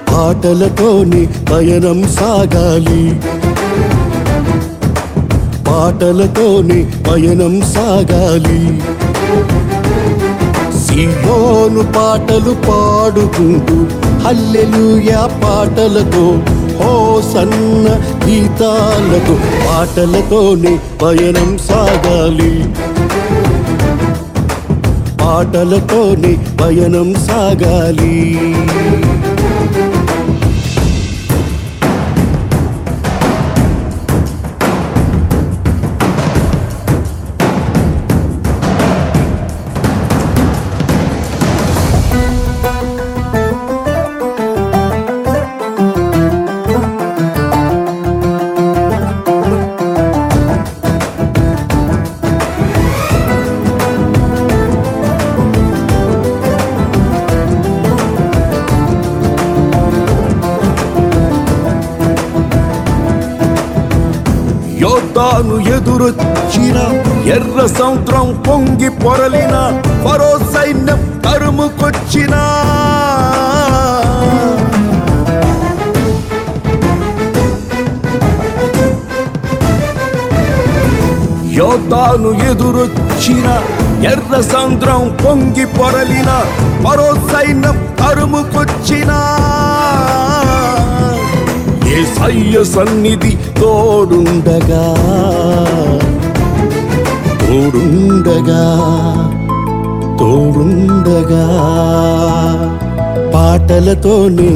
పాటలతోనే పయనం సాగాలి పాటలతోనే పయనం సాగాలి సియోను పాటలు పాడుకుంటూ హల్లెలూయా పాటలతో ఓ సన్న గీతాలతో పాటలతోనే పయనం సాగాలి పాటలతోనే పయనం సాగాలి యోద్ధాను ఎదురొచ్చిన ఎర్ర సముద్రం పొంగి పొరలిన ఫరో సైన్యం తరుముకొచ్చిన యోద్ధాను ఎదురొచ్చిన ఎర్ర సముద్రం పొంగి పొరలిన ఫరో సైన్యం తరుముకొచ్చినా ఏసయ్య సన్నిధి తోడుండగా తోడుండగా తోడుండగా పాటలతోనే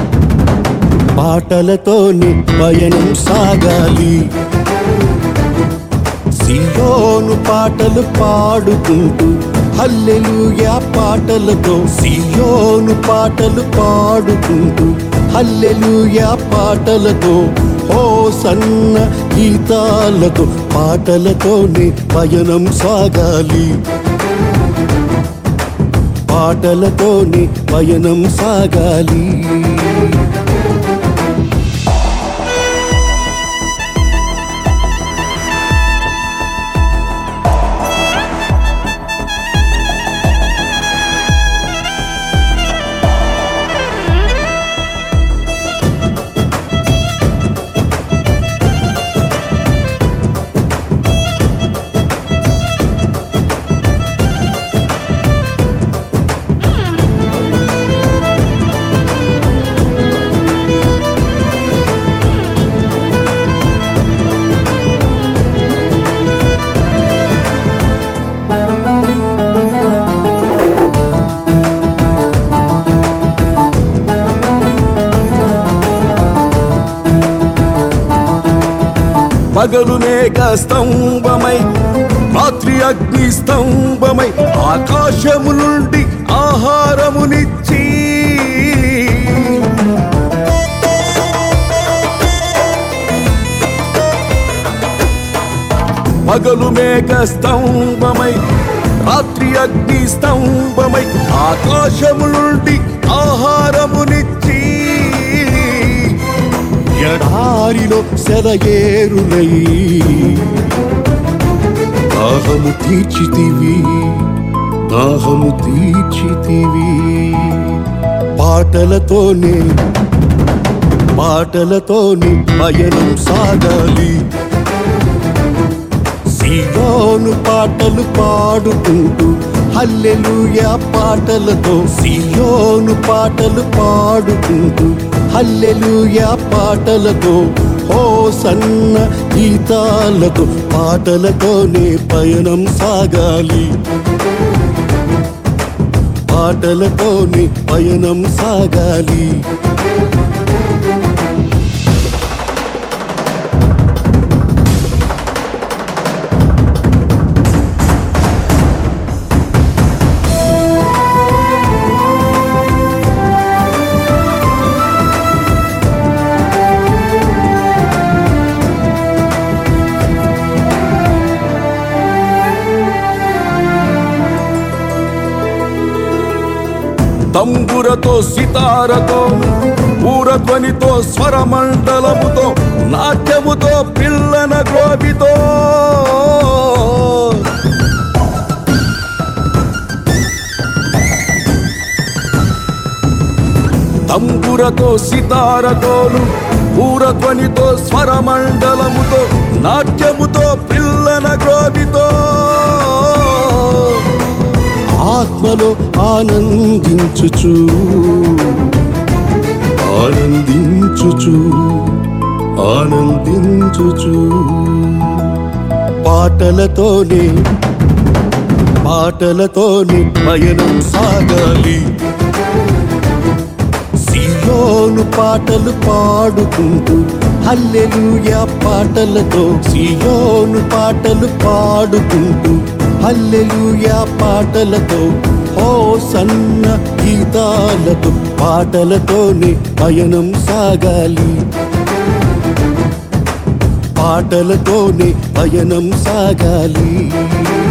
పాటలతోనే పయనం సాగాలి సియోను పాటలు పాడుకుంటూ హల్లెలూయా పాటలతో సియోను పాటలు పాడుకుంటూ హల్లెలూయా పాటలతో ఓ సన్న గీతాలతో పాటలతోనే పయనం సాగాలి పాటలతోనే పయనం సాగాలి పగలు మేఘ స్తంభమై రాత్రి అగ్ని స్తంభమై ఆకాశము నుండి ఆహారమునిచ్చి పగలు మేఘ స్తంభమై రాత్రి అగ్ని స్తంభమై ఆకాశము నుండి ఆహారమునిచ్చి ఎడారిలో సెలయేరులై దాహము తీర్చితివి దాహము తీర్చితివి పాటలతోనే పాటలతోనే పయనం సాగాలి సియోను పాటలు పాడుకుంటూ హల్లెలూయా పాటలతో సియోను పాటలు పాడుకుంటూ హల్లెలూయా పాటలతో ఓ సన్న గీతాలతో పాటలతోనే పయనం సాగాలి పాటలతోనే పయనం సాగాలి తంబురతో సితారతో పూరధ్వనితో స్వరమండలముతో నాట్యముతో పిల్లన గ్రోవితో తంబురతో సితారతోను పూరధ్వనితో స్వరమండలముతో నాట్యముతో పిల్లన గ్రోవితో ఆత్మలో ఆనందించుచు ఆనందించుచు ఆనందించుచు పాటలతోనే పాటలతోనే పయనం సాగాలి సియోను పాటలు పాడుకుంటూ హల్లెలూయా పాటలతో సియోను పాటలు పాడుకుంటూ హల్లెలూయా పాటలతో ఓ సన్న గీతాలతో పాటలతోనే పయనం సాగాలి పాటలతోనే పయనం సాగాలి